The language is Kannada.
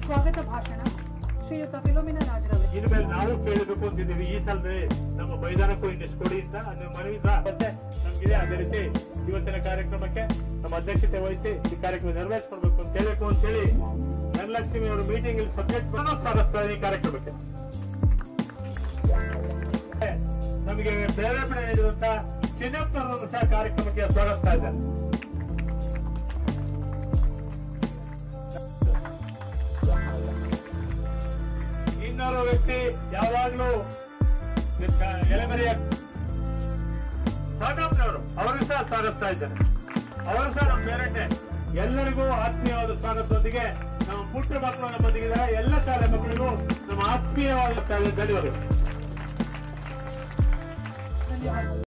ಸ್ವಾಗತ ಭಾಷಣ ಶ್ರೀಯುತ ಫಿಲೋಮಿನಾ ರಾಜ್ರವರು ಇನ್ಮೇಲೆ ನಾವು ಕೇಳಬೇಕು ಅಂತಿದ್ದೀವಿ ಈ ಸಲದಲ್ಲಿ ನಮ್ಮ ಮೈದಾನಕ್ಕೂ ಇನ್ನಷ್ಟು ಕೊಡಿ ಅಂತ ಅದು ಮನವಿ ಸಹ ಮತ್ತೆ ನಮ್ಗಿದೆ ಅದೇ ರೀತಿ ಇವತ್ತಿನ ಕಾರ್ಯಕ್ರಮಕ್ಕೆ ನಮ್ಮ ಅಧ್ಯಕ್ಷತೆ ವಹಿಸಿ ಈ ಕಾರ್ಯಕ್ರಮ ನೆರವೇರಿಸಬೇಕು ಅಂತ ಹೇಳಬೇಕು ಅಂತ ಹೇಳಿ ಧನಲಕ್ಷ್ಮಿ ಅವರು ಮೀಟಿಂಗ್ ಇಲ್ಲಿ ಸಬ್ಜೆಕ್ಟ್ ಸ್ವಾಗತಿಸ್ತಾರೆ ಈ ಕಾರ್ಯಕ್ರಮಕ್ಕೆ ನಮಗೆ ಪ್ರೇರೇಪಣೆ ನೀಡಿದಂತ ಚಿನ್ನಪ್ಪನವರನ್ನು ಸಹ ಕಾರ್ಯಕ್ರಮಕ್ಕೆ ಸ್ವಾಗತಿಸ್ತಾ ಇದ್ದಾರೆ ಇನ್ನೋರ್ವ ವ್ಯಕ್ತಿ ಯಾವಾಗ್ಲೂ ಎಲೆಮರಿಯ ಸ್ವಾಗತನವರು ಅವರು ಸಹ ಸ್ವಾಗತಿಸ್ತಾ ಇದ್ದಾರೆ ಅವರು ಸಹ ನಮ್ಮ ಪೇರೆಂಟೆ ಎಲ್ಲರಿಗೂ ಆತ್ಮೀಯವಾದ ಸ್ವಾಗತದೊಂದಿಗೆ ನಮ್ಮ ಪುಟ್ಟ ಮಕ್ಕಳು ನಮ್ಮೊಂದಿಗಿದ್ದಾರೆ ಎಲ್ಲ ಶಾಲೆ ಮಕ್ಕಳಿಗೂ ನಮ್ಮ ಆತ್ಮೀಯವಾದ ಧನ್ಯವಾದಗಳು ಧನ್ಯವಾದಗಳು